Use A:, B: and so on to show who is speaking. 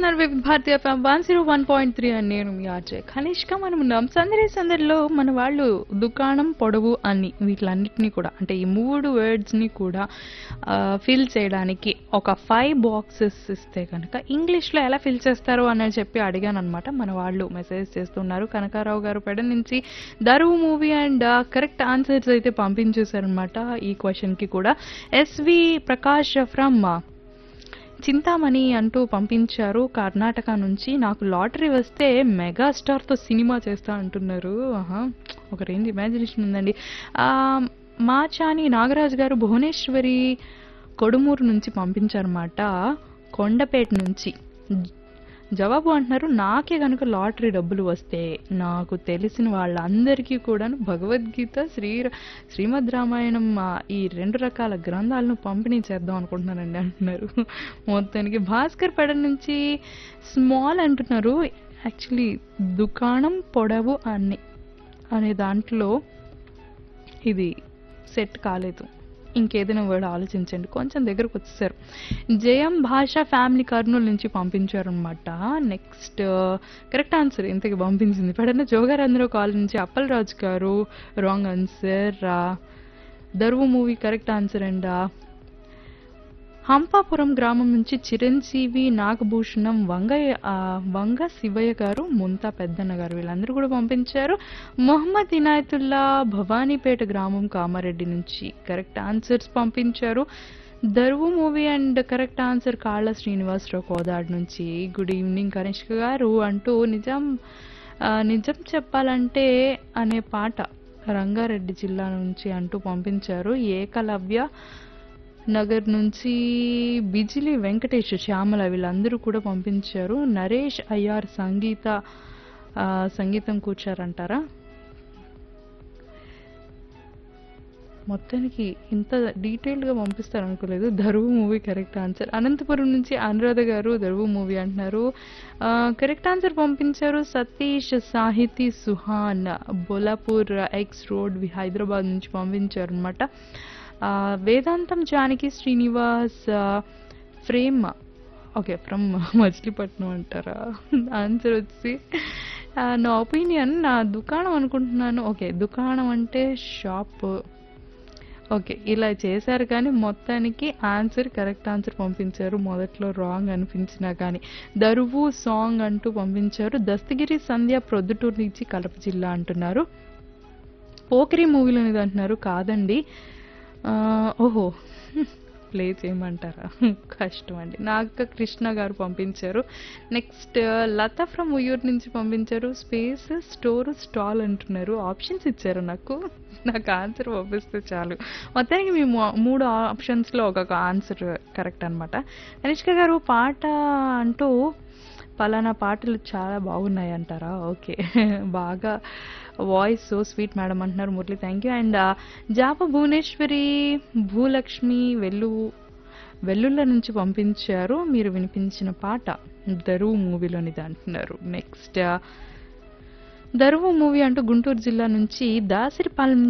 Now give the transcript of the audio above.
A: వింటున్నారు Vividh Bharati FM one zero one point three అని నేను మీ ఆర్జే కనిష్క మనం ఉన్నాం సందడి సందడిలో మన వాళ్ళు దుకాణం పొడవు అని వీటిలన్నిటినీ కూడా అంటే ఈ మూడు వర్డ్స్ని కూడా ఫిల్ చేయడానికి ఒక ఫైవ్ బాక్సెస్ ఇస్తే కనుక ఇంగ్లీష్లో ఎలా ఫిల్ చేస్తారు అని చెప్పి అడిగాను అనమాట మన వాళ్ళు మెసేజ్ చేస్తున్నారు కనకారావు గారు పెడ నుంచి దరువు మూవీ అండ్ కరెక్ట్ ఆన్సర్స్ అయితే పంపించేశారనమాట ఈ క్వశ్చన్కి కూడా ఎస్వి ప్రకాష్ ఫ్రమ్ చింతామణి అంటూ పంపించారు కర్ణాటక నుంచి నాకు లాటరీ వస్తే మెగాస్టార్తో సినిమా చేస్తా అంటున్నారు ఆహా ఒక రేంజ్ ఇమాజినేషన్ ఉందండి ఆ, మాచాని నాగరాజు గారు భువనేశ్వరి కొడుమూరు నుంచి పంపించారన్నమాట కొండపేట నుంచి జవాబు అంటున్నారు నాకే కనుక లాటరీ డబ్బులు వస్తే నాకు తెలిసిన వాళ్ళందరికీ కూడా భగవద్గీత శ్రీ శ్రీమద్ రామాయణం ఆ, ఈ రెండు రకాల గ్రంథాలను పంపిణీ చేద్దాం అనుకుంటున్నానండి అంటున్నారు మొత్తానికి భాస్కర్ పెడ నుంచి స్మాల్ అంటున్నారు యాక్చువల్లీ దుకాణం పొడవు అన్ని అనే దాంట్లో ఇది సెట్ కాలేదు ఇంకేదైనా వర్డ్ ఆలోచించండి కొంచెం దగ్గరకు వచ్చేసారు జయం భాష ఫ్యామిలీ కర్నూలు నుంచి పంపించారు అనమాట నెక్స్ట్ కరెక్ట్ ఆన్సర్ ఇంతకి పంపించింది పడన జోగారంధ్ర కాలేజ్ నుంచి అప్పలరాజు గారు wrong answer Daruvu movie correct answer and Hampapuram గ్రామం నుంచి చిరంజీవి నాగభూషణం వంగ ఆ, వంగ శివయ్య గారు ముంతా పెద్దన్న గారు వీళ్ళందరూ కూడా పంపించారు మొహమ్మద్ ఇనాయతుల్లా భవానీపేట గ్రామం కామారెడ్డి నుంచి కరెక్ట్ ఆన్సర్స్ పంపించారు దరువు మూవీ అండ్ కరెక్ట్ ఆన్సర్ కాళ్ళ శ్రీనివాసరావు కోదాడ్ నుంచి గుడ్ ఈవినింగ్ కనిష్క గారు అంటూ నిజం ఆ, నిజం చెప్పాలంటే అనే పాట రంగారెడ్డి జిల్లా నుంచి అంటూ పంపించారు ఏకలవ్య నగర్ నుంచి బిజిలి వెంకటేష్ శ్యామల వీళ్ళందరూ కూడా పంపించారు నరేష్ అయ్యార్ సంగీత ఆ, సంగీతం కూర్చారంటారా మొత్తానికి ఇంత డీటెయిల్డ్గా పంపిస్తారు అనుకోలేదు Daruvu movie correct answer Anantapuram నుంచి అనురాధ గారు ధరువు మూవీ అంటున్నారు కరెక్ట్ ఆన్సర్ పంపించారు సతీష్ సాహితీ సుహాన్ బోలాపూర్ ఎక్స్ రోడ్ వి- హైదరాబాద్ నుంచి పంపించారు అనమాట Vedantam Janaki Srinivas frame okay from Machilipatnam అంటారా ఆన్సర్ వచ్చి నా ఒపీనియన్ నా దుకాణం అనుకుంటున్నాను ఓకే దుకాణం అంటే షాప్ ఓకే ఇలా చేశారు కానీ మొత్తానికి ఆన్సర్ కరెక్ట్ ఆన్సర్ పంపించారు మొదట్లో రాంగ్ అనిపించినా కానీ దరువు సాంగ్ అంటూ పంపించారు దస్తగిరి సంధ్య ప్రొద్దుటూరు నుంచి కడప జిల్లా అంటున్నారు పోకిరి మూవీలో ఇది అంటున్నారు కాదండి ఆ, ఓహో ప్లే చేయమంటారా కష్టం అండి నాగ కృష్ణ గారు పంపించారు నెక్స్ట్ లత ఫ్రమ్ ఉయ్యూరు నుంచి పంపించారు స్పేస్ స్టోర్ స్టాల్ అంటున్నారు ఆప్షన్స్ ఇచ్చారు నాకు నాకు ఆన్సర్ పంపిస్తే చాలు మొత్తానికి మీ మూ- మూడు ఆప్షన్స్లో ఒక్కొక్క ఆన్సర్ కరెక్ట్ అనమాట కనిష్క గారు పాట అంటూ పలానా పాటలు చాలా బాగున్నాయి అంటారా ఓకే బాగా వాయిస్ సో స్వీట్ మేడం అంటున్నారు Murali thank you and Japa Bhuvaneswari Bhulakshmi వెల్లు వెల్లుల్ల నుంచి పంపించారు మీరు వినిపించిన పాట దరువు మూవీలోనిది అంటున్నారు నెక్స్ట్ దరువు మూవీ అంటూ గుంటూరు జిల్లా నుంచి దాసిరిపాలెం